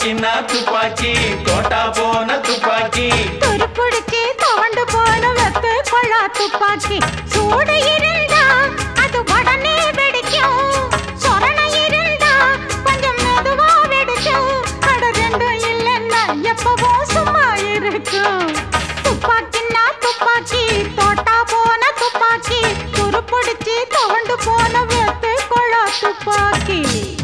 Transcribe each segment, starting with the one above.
துப்பாக்கின்னா துப்பாக்கி தோட்டா போன துப்பாக்கி துருப்புடிச்சு துவண்டு போன வெத்து கொள்ளா துப்பாக்கி சூடு இருந்தா அது உடனே வெடிக்கும் சொரணை இருந்தா கொஞ்சம் மெதுவா வெடிக்கும் அட ரெண்டும் இல்லைன்னா எப்பவும் சும்மா இருக்கும் துப்பாக்கின்னா துப்பாக்கி தோட்டா போன துப்பாக்கி துருப்புடிச்சு துவண்டு போன வெத்து கொள்ளா துப்பாக்கி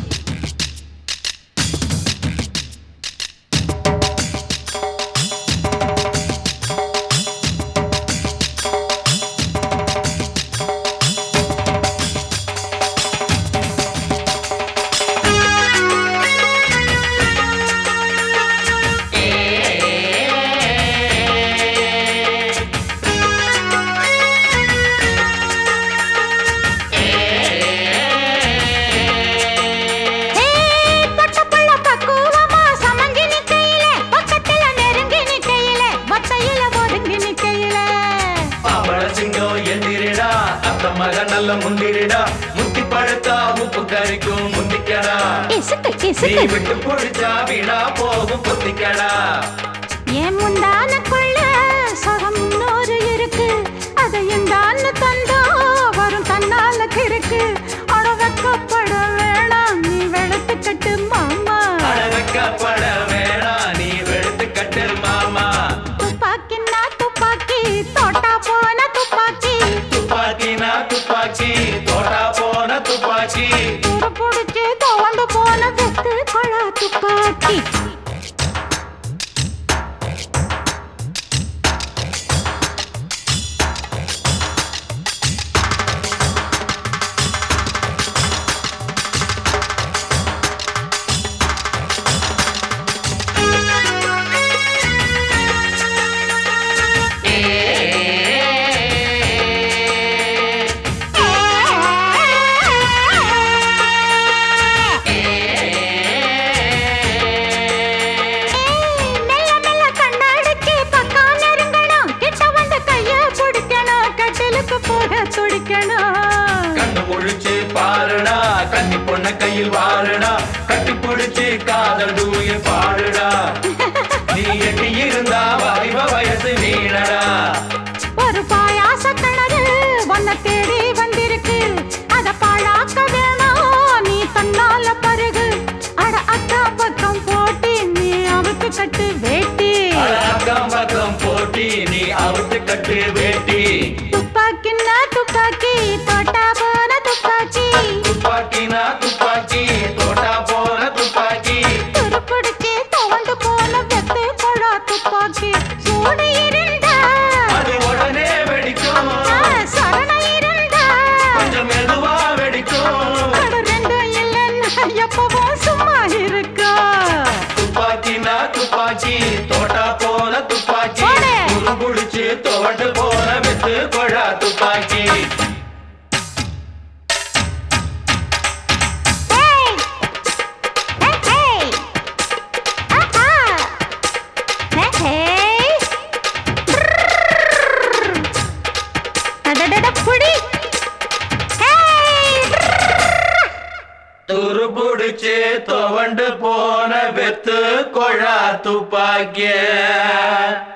ஏய், பொட்டப்புள்ள பக்குவமா சமஞ்சு நிக்கையிலே, பக்கத்துல நெருங்கி நிக்கையிலே, ஒத்தையில ஒதுங்கி நிக்கையிலே. பாவள சிங்கம் எந்திரிடா அத்த மக நல்ல முந்திரிடா முத்தி பழுத்தா உப்பு கறிக்கும் முந்திக்கடா இசுக்கு, நீ இசுக்கு. விட்டு பொடிச்சா வீணா போகும் புத்திக்கடா என் முந்தானக்குள்ள சுகம் இன்னொரு இருக்கு. அதை இந்தான்னு தந்தா வரும் தன்னால கிறுக்கு. அட வெட்கப்பட வேணாம், நீ வெளுத்துக்கட்டு மாமா. அழகப்பட வேணாம் நீ வெளுத்து கட்டு மாமா துப்பாக்கின்னா துப்பாக்கி, தோட்டா போன துப்பாக்கி. துப்பாக்கினா துப்பாக்கி தோட்டா போன துப்பாக்கி துருப்புடிச்சு துவண்டு போன வெத்து கொள்ளா துப்பாக்கி மெல்ல மெல்ல கண்ணாடிக்கு பக்கம் நெருங்கணும் கிட்ட வந்து கைய பிடிக்கணும் கட்டிலுக்கு போக துடிக்கணும் கண்ணு முழிச்சு பாருடா கன்னி பொண்ண கையில் வாருடா கட்டி பிடிச்சு காதல் தூயில் பாடுடா நீ எட்டி இருந்தா வாலிப வயசு வீணடா ஒரு பாயாச கிணறு உன்னை தேடி வந்திருக்கு அத பாழாக்க வேணாம் நீ தன்னால பருகு அட அக்கா பக்கம் போட்டி நீ அவுக்கு கட்டு வேட்டி அட அக்கம் பக்கம் போட்டி நீ அவுத்து கட்டு வேட்டி துப்பாக்கின்னா துப்பாக்கி தோட்டா போன துப்பாக்கி துப்பாக்கினா துப்பாக்கி தோட்டா போன துப்பாக்கி துருப்பிடிச்சு துவண்டு போன வெத்து கொழா துப்பாக்கி சூடு இருந்தா அது உடனே வெடிக்கும் ஆ, சரணை இருந்தா கொஞ்சம் மெதுவா வெடிக்கும் அட ரெண்டும் இல்லைன்னா எப்பவும் சும்மா இருக்கா துப்பாக்கினா துப்பாக்கி தோட்டா போன துப்பாக்கி போடு. குடிச்சு தோண்டு போன வித்து கொழா துப்பாக்கி Hey! Hey, hey! ஆஹா! Hey, hey! Brrrr! அடடட, புடி! Hey! துரு புடிச்சு துவண்டு போன வெத்து கொழா துப்பாக்கிய